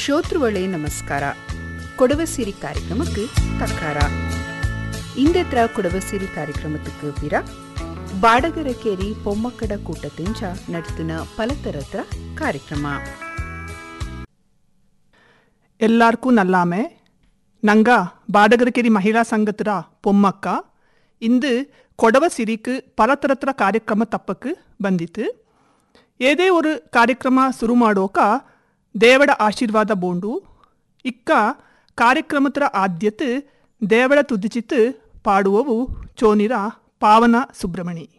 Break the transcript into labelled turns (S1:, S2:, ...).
S1: ಶ್ರೋತೃಗಳೇ ನಮಸ್ಕಾರ ಕೊಡವಸಿರಿ ಕಾರ್ಯಕ್ರಮಕ್ಕೆ ತಕ್ಕಾರ ಇಂದೆತ್ರ ಕೊಡವಸಿರಿ ಕಾರ್ಯಕ್ರಮத்துக்கு பிற ಬಾಡಗರಕೇರಿ ಪೊಮ್ಮಕ್ಕಡ ಕೂಟತಿಂಚ ನಡ್ತಿನ ಪಲತರತ್ರ ಕಾರ್ಯಕ್ರಮ
S2: ಎಲ್ಲಾರ್ಗೂ ನಲ್ಲಾಮೆ ನಂಗ ಬಾಡಗರಕೇರಿ ಮಹಿಳಾ ಸಂಘತರ பொம்மக்க ಇಂದು ಕೊಡವ ಸಿರಿக்கு ಪಲತರತ್ರ ಕಾರ್ಯಕ್ರಮ ತಪ್ಪಕ್ಕೆ ಬಂದಿತ್ತು ಏದೇ ஒரு ಕಾರ್ಯಕ್ರಮ ಶುರು ಮಾಡೋಕ ದೇವಡ ಆಶೀರ್ವಾದ ಬೋಂಡು ಇಕ್ಕ ಕಾರ್ಯಕ್ರಮತರ ಆದ್ಯತೆ ದೇವಡ ತುದಿಚಿತ್ತು ಪಾಡುವವು ಚೋನಿರ ಪಾವನ ಸುಬ್ರಮಣಿ